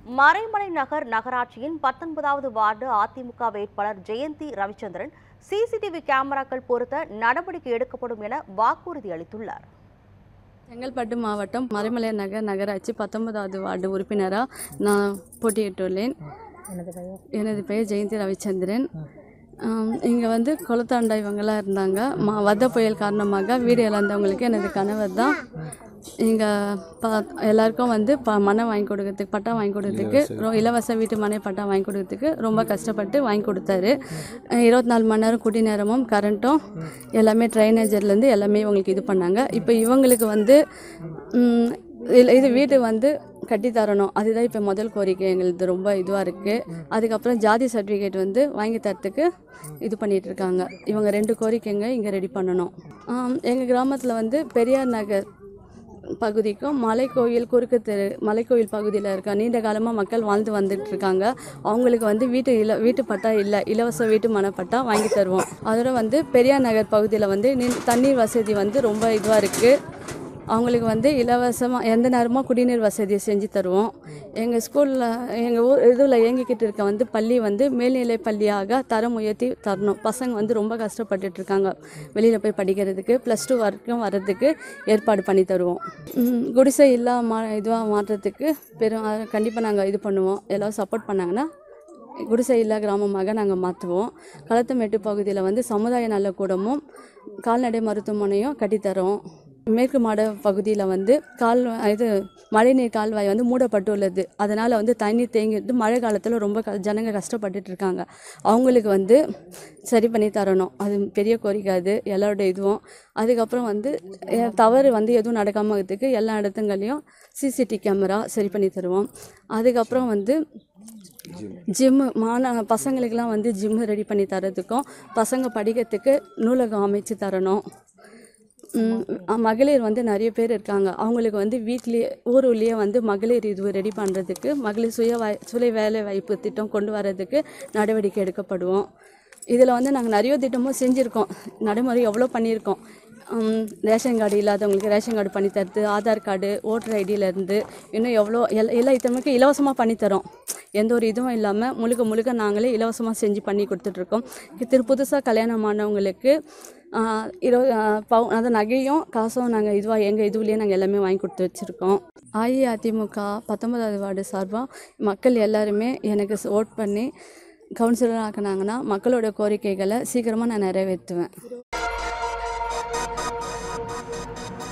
மறைமலை நகர் நகராட்சியின் பத்தொன்பதாவது வார்டு அதிமுக வேட்பாளர் ஜெயந்தி ரவிச்சந்திரன் சிசிடிவி கேமராக்கள் பொருத்த நடவடிக்கை எடுக்கப்படும் என வாக்குறுதி அளித்துள்ளார் செங்கல்பட்டு மாவட்டம் மறைமலை நகர் நகராட்சி பத்தொன்பதாவது வார்டு உறுப்பினராக நான் போட்டியிட்டுள்ளேன் எனது பெயர் ஜெயந்தி ரவிச்சந்திரன் இங்கே வந்து குளத்தாண்டா இவங்கெல்லாம் இருந்தாங்க மா வத புயல் காரணமாக வீடு இழந்தவங்களுக்கு எனது கணவர் தான் இங்கே ப எல்லாருக்கும் வந்து ப மனை வாங்கி கொடுக்கறதுக்கு பட்டா வாங்கி கொடுக்கறதுக்கு ரொ இலவச வீட்டு மனை பட்டா வாங்கி கொடுக்கறதுக்கு ரொம்ப கஷ்டப்பட்டு வாங்கி கொடுத்தாரு இருபத்தி நாலு மணி நேரம் குடி நேரமும் கரண்ட்டும் எல்லாமே ட்ரைனேஜர்லேருந்து எல்லாமே இவங்களுக்கு இது பண்ணாங்க இப்போ இவங்களுக்கு வந்து ம், இல்ல- இது வீடு வந்து கட்டி தரணும் அதுதான் இப்போ முதல் கோரிக்கை எங்களுக்கு ரொம்ப இதுவாக இருக்குது அதுக்கப்புறம் ஜாதி சர்டிஃபிகேட் வந்து வாங்கி தரத்துக்கு இது பண்ணிட்டு இருக்காங்க இவங்க ரெண்டு கோரிக்கைங்க இங்கே ரெடி பண்ணணும் எங்கள் கிராமத்தில் வந்து பெரியார் நகர் பகுதிக்கும் மலைக்கோயில் குறுக்கு தெரு மலைக்கோயில் பகுதியில் இருக்க நீண்ட காலமாக மக்கள் வாழ்ந்து வந்துட்டு இருக்காங்க அவங்களுக்கு வந்து வீட்டு இல வீட்டு பட்டா இல்லை இலவச வீட்டு மனப்பட்டா வாங்கி தருவோம் அதோட வந்து பெரியார் நகர் பகுதியில் வந்து நீ- தண்ணீர் வசதி வந்து ரொம்ப இதுவாக இருக்குது அவங்களுக்கு வந்து இலவசமாக எந்த நேரமும் குடிநீர் வசதி செஞ்சு தருவோம் எங்கள் ஸ்கூலில் எங்கள் ஊர் இதில் இயங்கிக்கிட்டு இருக்க வந்து பள்ளி வந்து மேல்நிலை பள்ளியாக தரம் உயர்த்தி தரணும் பசங்க வந்து ரொம்ப கஷ்டப்பட்டுட்டு இருக்காங்க வெளியில் போய் படிக்கிறதுக்கு ப்ளஸ் டூ வரைக்கும் வர்றதுக்கு ஏற்பாடு பண்ணி தருவோம் ம், குடிசை இல்லா மா இதுவாக மாற்றுறதுக்கு பெரும் கண்டிப்பாக நாங்கள் இது பண்ணுவோம் எல்லோரும் சப்போர்ட் பண்ணாங்கன்னா குடிசை இல்லா கிராமமாக நாங்கள் மாற்றுவோம் களத்துமேட்டு பகுதியில் வந்து சமுதாய நலக்கூடமும் கால்நடை மருத்துவமனையும் கட்டித்தரோம் மேற்கு மாட பகுதியில் வந்து கால் இது மழைநீர் கால்வாய் வந்து மூடப்பட்டுள்ளது அதனால் வந்து தண்ணி தேங்கிட்டு மழை காலத்தில் ரொம்ப க ஜனங்க கஷ்டப்பட்டுட்டு இருக்காங்க அவங்களுக்கு வந்து சரி பண்ணி தரணும் அது பெரிய கோரிக்கை அது எல்லாரோட இதுவும் அதுக்கப்புறம் வந்து எ- தவறு வந்து எதுவும் நடக்காமல் இருக்கிறதுக்கு எல்லா இடத்துங்களையும் சிசிடி கேமரா சரி பண்ணி தருவோம் அதுக்கப்புறம் வந்து ஜிம்மு மாண பசங்களுக்கெல்லாம் வந்து ஜிம்மு ரெடி பண்ணி தரதுக்கும் பசங்க படிக்கிறதுக்கு நூலகம் அமைச்சு தரணும் ம், அ- மகளிர் வந்து நிறைய பேர் இருக்காங்க அவங்களுக்கு வந்து வீட்லேயே ஊருலேயே வந்து மகளிர் இது ரெடி பண்ணுறதுக்கு மகளிர் சுய வாய் சுய வேலை வாய்ப்பு திட்டம் கொண்டு வர்றதுக்கு நடவடிக்கை எடுக்கப்படுவோம் இதில் வந்து நாங்கள் நிறைய திட்டமும் செஞ்சுருக்கோம் நடைமுறை எவ்வளோ பண்ணியிருக்கோம் ம், ரேஷன் கார்டு இல்லாதவங்களுக்கு ரேஷன் கார்டு பண்ணி தருது ஆதார் கார்டு ஓட்டர் ஐடியிலேருந்து இன்னும் எவ்வளோ எல்லா எல்லா ஐட்டமுக்கும் இலவசமாக பண்ணித்தரோம் எந்த ஒரு இதுவும் இல்லாமல் முழுக்க முழுக்க நாங்களே இலவசமாக செஞ்சு பண்ணி கொடுத்துட்ருக்கோம் திரு புதுசாக கல்யாணம் ஆனவங்களுக்கு ஆஹ், இரு ஆஹ், பவு அந்த நகையும் காசும் நாங்கள் இதுவாக எங்கள் இதுவுலேயே நாங்கள் எல்லாமே வாங்கி கொடுத்து வச்சுருக்கோம் அஇஅதிமுக பத்தொன்பதாவது வார்டு சார்பாக மக்கள் எல்லாருமே எனக்கு ஓட் பண்ணி கவுன்சிலர் ஆக்குனாங்கன்னா மக்களோட கோரிக்கைகளை சீக்கிரமாக நான் நிறைவேற்றுவேன்